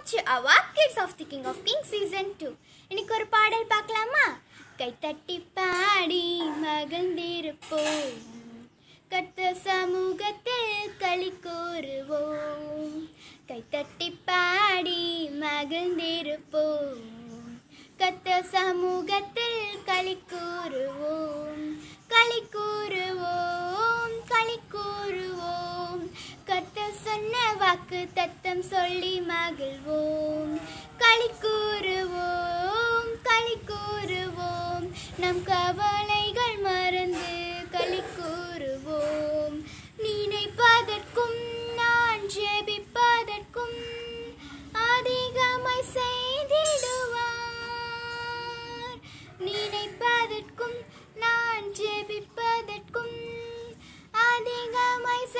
to அவா kids of the king of king season two இன்னைக்கு ஒரு பாடல் பார்க்கலாமா கைத்தட்டி பாடி மகிழ்ந்திருப்போம் கத்த சமூகத்தில் களி கூறுவோம் கைத்தட்டி பாடி மகிழ்ந்திருப்போம் கத்த சமூகத்தில் களி கூறுவோம் களி கூறுவோம் களி கூறுவோம் கத்த சொன்ன வாக்கு தத்தம் சொல்லி மகிழ்வோம் களி கூறுவோம் களி கூறுவோம் நம் கவலைகள் மறந்து களி கூறுவோம் நினைப்பதற்கும் நான் ஜெபிப்பதற்கும் அதிகமாய் செய்திடுவார் நினைப்பதற்கும் நான் ஜெபிப்பதற்கும் அதிகமாய்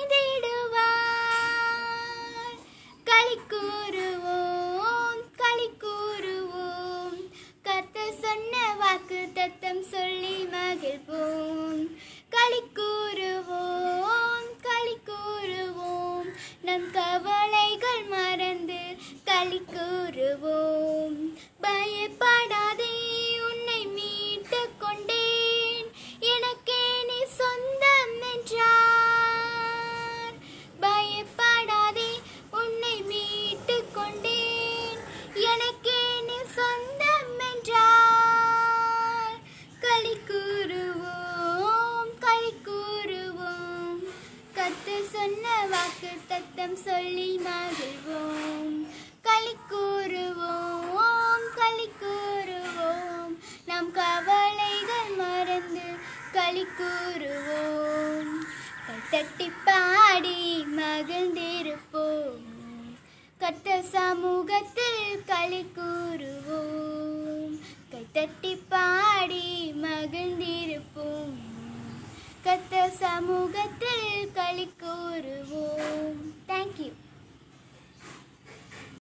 செய்திடுவார் களி கூறுவோம் களி கூறுவோம் கத்த சொன்ன வாக்கு தத்தம் சொல்லி மகிழ்வோம் களி கூறுவோம் களி கூறுவோம் நம் கவலைகள் மறந்து களி கூறுவோம் பயப்படாதே உன்னை மீட்டு கொண்டேன் எனக்கே நீ சொந்தம் என்றார் பயப்படாதே உன்னை மீட்டு கொண்டேன் எனக்கே நீ சொந்தம் என்றார் களி கூறுவோம் களி கூறுவோம் கத்து சொன்ன வாக்கு தத்தம் சொல்லி மகிழ்வோம் களி கூறுவோம் களி கூறுவோம் நம் கவலைகள் மறந்து களி கூறுவோம் கைத்தட்டி பாடி மகிழ்ந்திருப்போம் கத்த சமூகத்தில் களி கூறுவோம் கைத்தட்டி பாடி மகிழ்ந்திருப்போம் கத்த சமூகத்தில் களி